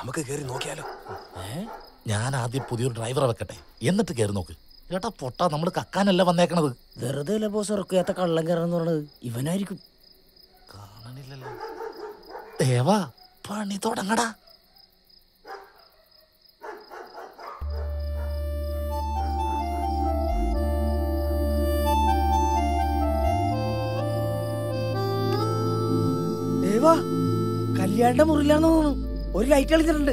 നമുക്ക് കയറി നോക്കിയാലോ ഞാൻ ആദ്യം പുതിയൊരു ഡ്രൈവറെ വെക്കട്ടെ എന്നിട്ട് കയറി നോക്ക് ചേട്ടാ പൊട്ടാ നമ്മൾ കക്കാനല്ല വന്നേക്കണത് വെറുതെ അല്ല ബോസ് ഇറക്കാത്ത കള്ളം കയറാന്ന് പറഞ്ഞത് ഇവനായിരിക്കും കാണണില്ലല്ലോ ദേവാ പണി തുടങ്ങടാ ദേവാ കല്യാണിന്റെ മുറിയിലാന്ന് തോന്നുന്നു ഒരു ലൈറ്റ് കളിച്ചിട്ടുണ്ട്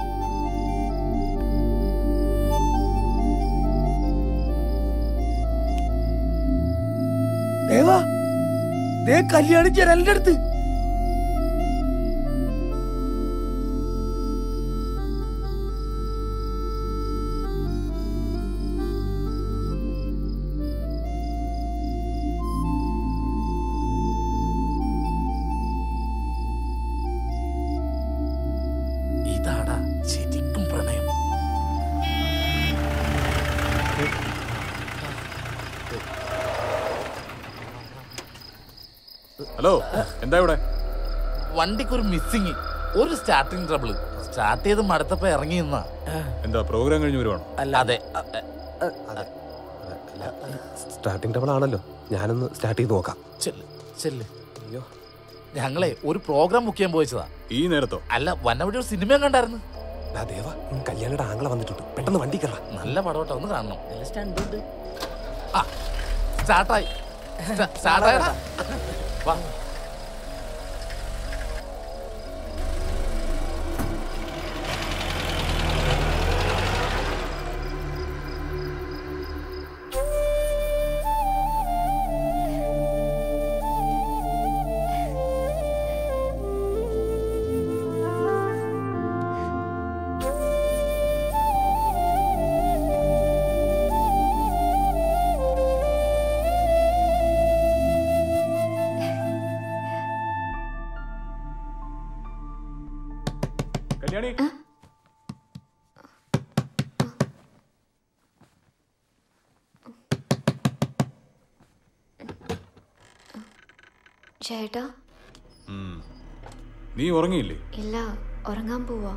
ദേവാ ദേ കല്യാണി ജനലിന്റെ അടുത്ത് ഇതാടാ ശരിക്കും പ്രണയം ഹലോ എന്താ ഇവിടെ വണ്ടിക്കൊരു മിസ്സിങ് ഒരു സ്റ്റാർട്ടിങ് ട്രബിള് സ്റ്റാർട്ട് ചെയ്ത് മടുത്തപ്പോ ഇറങ്ങി നിന്നാ എന്താ പ്രോഗ്രാം കഴിഞ്ഞ് വരുവാണോ അതെ സ്റ്റാർട്ടിംഗ് ടബിൾ ആണല്ലോ ഞാനൊന്ന് സ്റ്റാർട്ട് ചെയ്ത് നോക്കാം ചെല്ല് ചെല്ല് അയ്യോ ഞങ്ങളെ ഒരു പ്രോഗ്രാം ബുക്ക് ചെയ്യാൻ പോയിച്ചതാ ഈ നേരത്തോ അല്ല വന്നവിടെ ഒരു സിനിമ കണ്ടായിരുന്നു ദാ ദേവ കല്യാണിയുടെ ആംഗള വന്നിട്ടുണ്ട് പെട്ടെന്ന് വണ്ടി കയറാം നല്ല പടവട്ടോ ഒന്ന് കാണണം നല്ല സ്റ്റണ്ട് ഉണ്ട് ആ സ്റ്റാർട്ടായി സ്റ്റാർട്ടായടാ വാ കല്യാണി ചേട്ടാ ഉം. നീ ഉറങ്ങിയില്ലേ ഇല്ല ഉറങ്ങാൻ പോവാ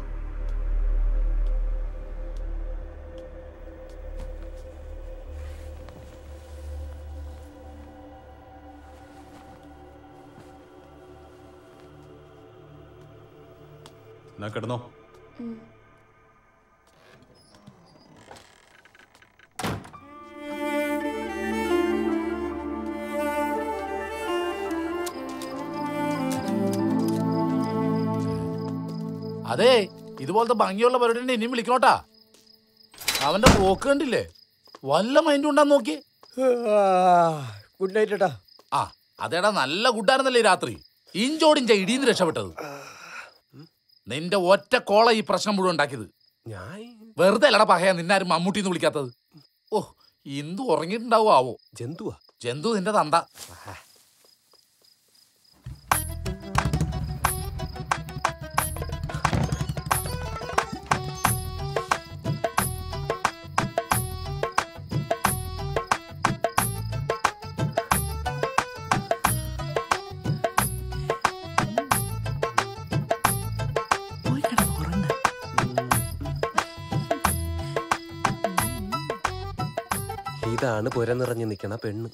എന്നാ കിടന്നോ അതെ ഇതുപോലത്തെ ഭംഗിയുള്ള പരിപാടി ഇനിയും വിളിക്കണോട്ടാ അവന്റെ പോക്ക് കണ്ടില്ലേ വല്ല മൈൻഡ് ഉണ്ടാന്ന് നോക്കി ഗുഡ് നൈറ്റ് ഏട്ടാ ആ അതേടാ നല്ല ഗുഡായിരുന്നല്ലേ ഈ രാത്രി ഇഞ്ചോടിഞ്ച ഇടിന്ന് രക്ഷപ്പെട്ടത് നിന്റെ ഒറ്റ കോള ഈ പ്രശ്നം മുഴുവൻ ഉണ്ടാക്കിയത് ഞാൻ വെറുതെ അല്ലടാ പഹയ നിന്നാരും മമ്മൂട്ടിന്ന് വിളിക്കാത്തത് ഓ ഇന്ദു ഉറങ്ങിയിട്ടുണ്ടാവോ ആവോ ജന്തുവാ ജന്തു നിന്റെ തന്ത ഇതാണ് പുര നിറഞ്ഞു നിൽക്കണ പെണ്ണ്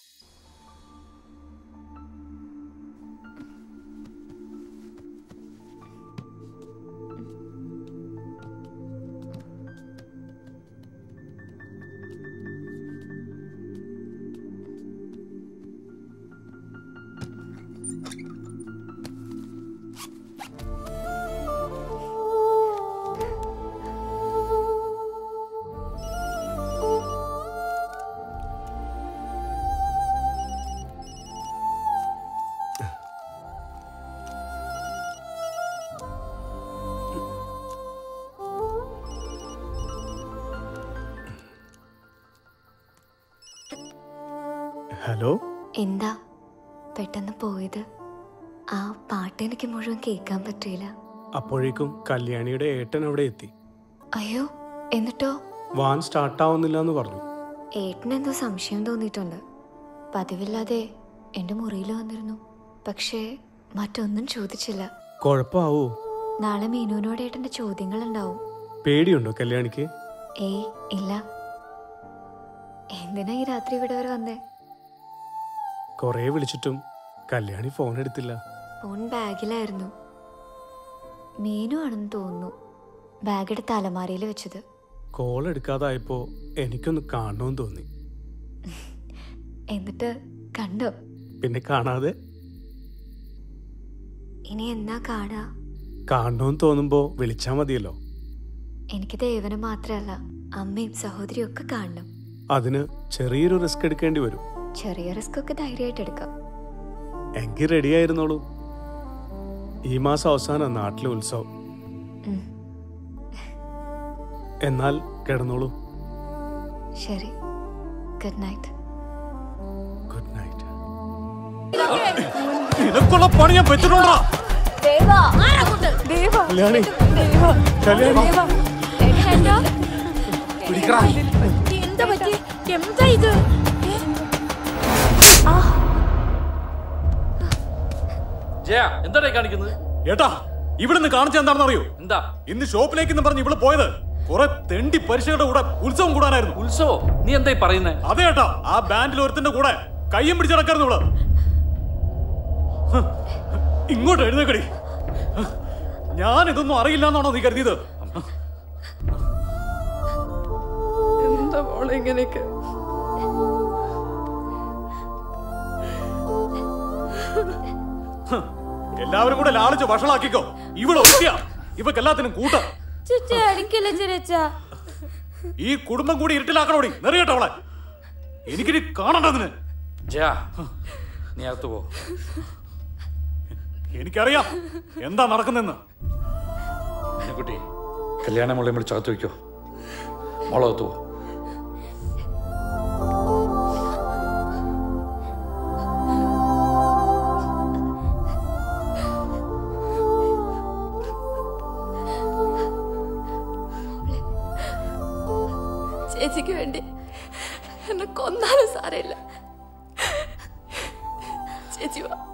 ഹലോ എന്താ പെട്ടെന്ന് പോയത് ആ പാട്ട് എനിക്ക് മുഴുവൻ കേൾക്കാൻ പറ്റിയില്ല അപ്പോഴേക്കും കല്യാണിയുടെ ഏട്ടൻ അവിടെ എത്തി അയ്യോ എന്നിട്ടോ വാൻ സ്റ്റാർട്ടാവുന്നില്ല എന്ന് പറഞ്ഞു ഏട്ടനെന്തോ സംശയം തോന്നിയിട്ടുണ്ട് പതിവില്ലാതെ എൻ്റെ മുറിയിൽ വന്നിരുന്നു പക്ഷേ മറ്റൊന്നും ചോദിച്ചില്ല കുഴപ്പമാവോ നാളെ മീനുവിനോട് ഏട്ടൻ്റെ ചോദ്യങ്ങളുണ്ടാവും പേടിയുണ്ടോ കല്യാണിക്ക് ഏയ് ഇല്ല എന്തിനാ ഈ രാത്രി ഇവിടെ വരെ വന്നേ കുറേ വിളിച്ചിട്ടും കല്യാണി ഫോൺ എടുത്തില്ല ഫോൺ ബാഗിലായിരുന്നു മീനു ആണെന്ന് തോന്നുന്നു ബാഗിയുടെ തലമാരയിൽ വെച്ചത് കോൾ എടുക്കാതായപ്പോ എനിക്കൊന്ന് കാണണമെന്ന് തോന്നി എന്നിട്ട് കണ്ടോ പിന്നെ കാണാതെ ഇനി എന്നാ കാണുക കാണണമെന്ന് തോന്നുമ്പോ വിളിച്ചാ മതിയല്ലോ എനിക്ക് ദേവനെ മാത്രമല്ല അമ്മയും സഹോദരിയും ഒക്കെ കാണണം അതിന് ചെറിയൊരു റിസ്ക് എടുക്കേണ്ടി വരും ചെറിയ റിസ്ക് ഒക്കെ ധൈര്യമായിട്ട് എടുക്കാം എങ്കിൽ റെഡി ആയിരുന്നോളൂ ഈ മാസം അവസാനം നാട്ടിലെ ഉത്സവം ഉം, എന്നാൽ കിടന്നോളൂ ശരി ഗുഡ് നൈറ്റ് ഗുഡ് നൈറ്റ് നിനക്കുള്ള പണി ഞാൻ വെച്ചിട്ടുണ്ടോ കല്യാണി കല്യാണി പിടിക്കടാ എന്താ പറ്റി എന്താ ഇത് ജയ എന്താടാ ഈ കാണിക്കുന്നത് ഏട്ടാ ഇവിടുന്ന് കാണിച്ച എന്താണെന്ന് അറിയോ എന്താ ഇന്ന് ഷോപ്പിലേക്ക് പറഞ്ഞ് ഇവിടെ പോയത് കുറെ തെണ്ടി പരിശയുടെ കൂടെ ഉത്സവം കൂടാനായിരുന്നു ഉത്സവോ നീ എന്തായി പറയുന്നേ അതെ ഏട്ടാ ആ ബാൻഡിൽ ഒരുത്തിന്റെ കൂടെ കയ്യും പിടിച്ച് നടക്കായിരുന്നു ഇവിടെ ഹ്, ഇങ്ങോട്ട് എഴുന്നേക്കടി ഹ്, ഞാൻ ഇതൊന്നും അറിയില്ല എന്നാണോ നീ കരുതിയത് എന്താ മോളെ ഇങ്ങനെയൊക്കെ എല്ലാവരും കൂടെ ലാളിച്ച് വഷളാക്കിക്കോ ഇവിടെ ഒറ്റിയാ ഇവക്ക് എല്ലാത്തിനും കൂട്ട ചേച്ചി അടിക്കല്ലേ ചെറിയച്ച ഈ കുടുംബം കൂടി ഇരുട്ടിലാക്കണോടി നെറിയട്ടവളെ എനിക്കിനി കാണണ്ടതിന് ജയ നീ അകത്ത് പോ എനിക്കറിയാം എന്താ നടക്കുന്നെന്ന് കുട്ടി കല്യാണം മോളെ വിളിച്ച് അകത്ത് വയ്ക്കോ മോളകത്ത് പോ ചേച്ചിക്ക് വേണ്ടി എന്നെ കൊന്നാലും സാരമില്ല ചേച്ചി വാ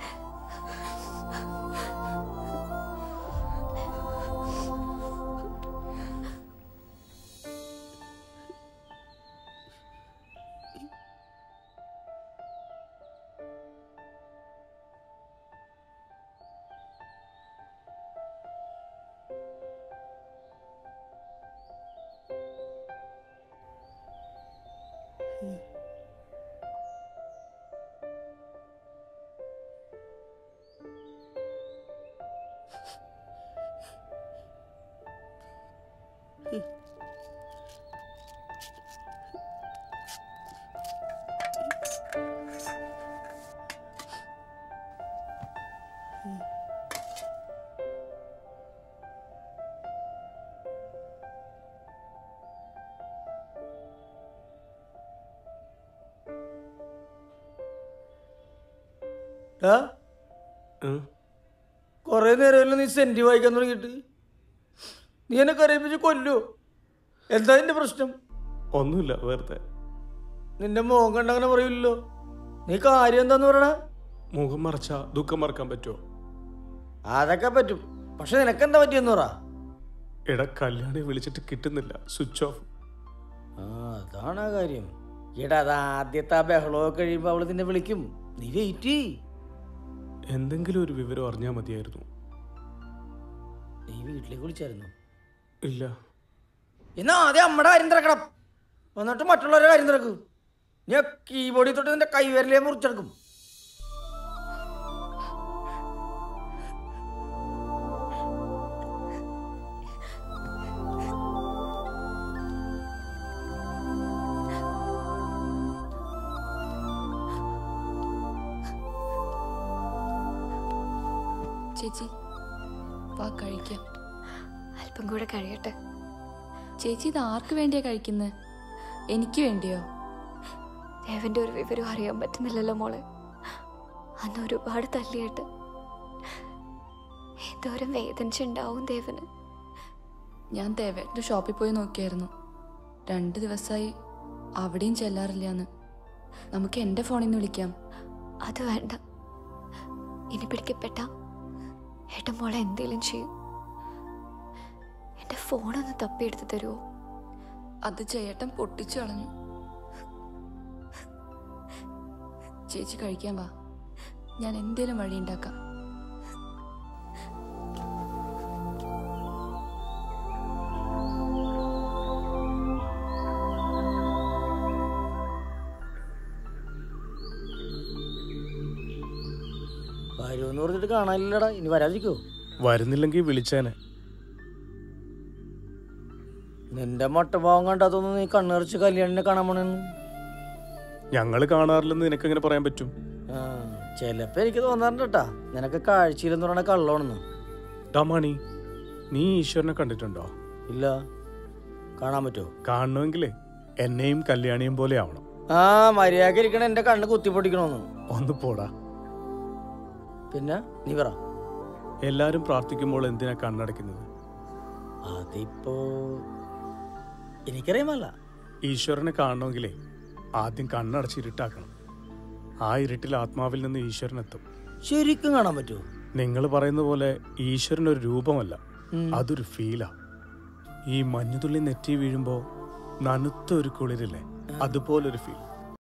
ആ ഉം. കൊറേ നേരമല്ലോ നീ സെന്റ് വായിക്കാൻ തുടങ്ങിയിട്ട് നീ എന്നെ കരയിപ്പിച്ച് കൊല്ലോ എന്താ നിന്റെ പ്രശ്നം ഒന്നുമില്ല വെറുതെ നിന്റെ മോൻ കണ്ടങ്ങനെ പറയില്ലല്ലോ നീ കാര്യം എന്താന്ന് പറയണ മുഖം മറച്ച ദുഃഖം മറക്കാൻ പറ്റുമോ അതൊക്കെ പറ്റും പക്ഷെ നിനക്കെന്താ പറ്റിയെന്ന് പറ എടാ കല്യാണി വിളിച്ചിട്ട് കിട്ടുന്നില്ല സ്വിച്ച് ഓഫ് ആ അതാണ് ആ കാര്യം എടാ അത് ആദ്യത്തെ ആ ബഹളമൊക്കെ കഴിയുമ്പോ അവള് നിന്നെ വിളിക്കും നീ വെയിറ്റ് ചെയ് എന്തെങ്കിലും ഒരു വിവരം അറിഞ്ഞാൽ മതിയായിരുന്നു നീ വീട്ടിലേക്ക് വിളിച്ചായിരുന്നു ഇല്ല എന്നാ ആദ്യം അമ്മയുടെ കാര്യം തിരക്കണം എന്നിട്ട് മറ്റുള്ളവരുടെ കാര്യം തിരക്കും ഞാൻ കീബോർഡിൽ തൊട്ട് നിന്റെ കൈവരലേ മുറിച്ചെടുക്കും ചേച്ചി വാ കഴിക്കാം അല്പം കൂടെ കഴിയട്ടെ ചേച്ചി ഇത് ആർക്ക് വേണ്ടിയാ കഴിക്കുന്നത് എനിക്ക് വേണ്ടിയോ ദേവന്റെ ഒരു വിവരം അറിയാൻ പറ്റുന്നില്ലല്ലോ മോളെ അന്ന് ഒരുപാട് തല്ലിയിട്ട് എന്തോരം വേദനിച്ചുണ്ടാവും ദേവന് ഞാൻ ദേവേട്ടൻ്റെ ഷോപ്പിൽ പോയി നോക്കിയായിരുന്നു രണ്ട് ദിവസമായി അവിടെയും ചെല്ലാറില്ലാന്ന് നമുക്ക് എൻ്റെ ഫോണിൽ നിന്ന് വിളിക്കാം അത് വേണ്ട ഇനി പിടിക്കപ്പെട്ട ഏട്ടൻ മോളെ എന്തേലും ചെയ്യും എൻ്റെ ഫോണൊന്ന് തപ്പിയെടുത്ത് തരുമോ അത് ചേട്ടൻ പൊട്ടിച്ചു കളഞ്ഞു ചേച്ചി കഴിക്കാൻ വാ ഞാൻ എന്തേലും വഴി ഉണ്ടാക്കാം വരുമെന്ന് പറഞ്ഞിട്ട് കാണാനില്ലടാ ഇനി വരാതിരിക്കോ വരുന്നില്ലെങ്കിൽ വിളിച്ചേനെ നിന്റെ മട്ടഭാവം കണ്ടാത്തൊന്നും നീ കണ്ണുറച്ച് കല്യാണിനെ കാണാൻ പോണെന്ന് ഞങ്ങൾ കാണാറില്ലെന്ന് നിനക്കെങ്ങനെ പറയാൻ പറ്റും ആ ചിലപ്പോ എനിക്ക് തോന്നാറുണ്ട് കേട്ടാ നിനക്ക് കാഴ്ചയിലെന്ന് പറയണ കള്ളമാണെന്ന് ഡമാണി നീ ഈശ്വരനെ കണ്ടിട്ടുണ്ടോ ഇല്ല കാണാൻ പറ്റുമോ കാണണമെങ്കിലേ എന്നെയും കല്യാണിയും പോലെ ആവണം ആ മര്യാദ ഇരിക്കണ എന്റെ കണ്ണ് കുത്തിപ്പൊട്ടിക്കണോന്ന് ഒന്ന് പോടാ പിന്നെ നീ പറ എല്ലാരും പ്രാർത്ഥിക്കുമ്പോൾ എന്തിനാ കണ്ണടയ്ക്കുന്നത് അതിപ്പോ എനിക്കറിയാമല്ല ഈശ്വരനെ കാണണമെങ്കിലേ ആദ്യം കണ്ണടച്ച് ഇരുട്ടാക്കണം ആ ഇരുട്ടിൽ ആത്മാവിൽ നിന്ന് ഈശ്വരൻ എത്തും ശരിക്കും കാണാൻ പറ്റുമോ നിങ്ങൾ പറയുന്ന പോലെ ഈശ്വരൻ ഒരു രൂപമല്ല ഉം. അതൊരു ഫീലാ ഈ മഞ്ഞുതുള്ളി നെറ്റി വീഴുമ്പോ നനുത്ത ഒരു കുളിരില്ലേ അതുപോലൊരു ഫീൽ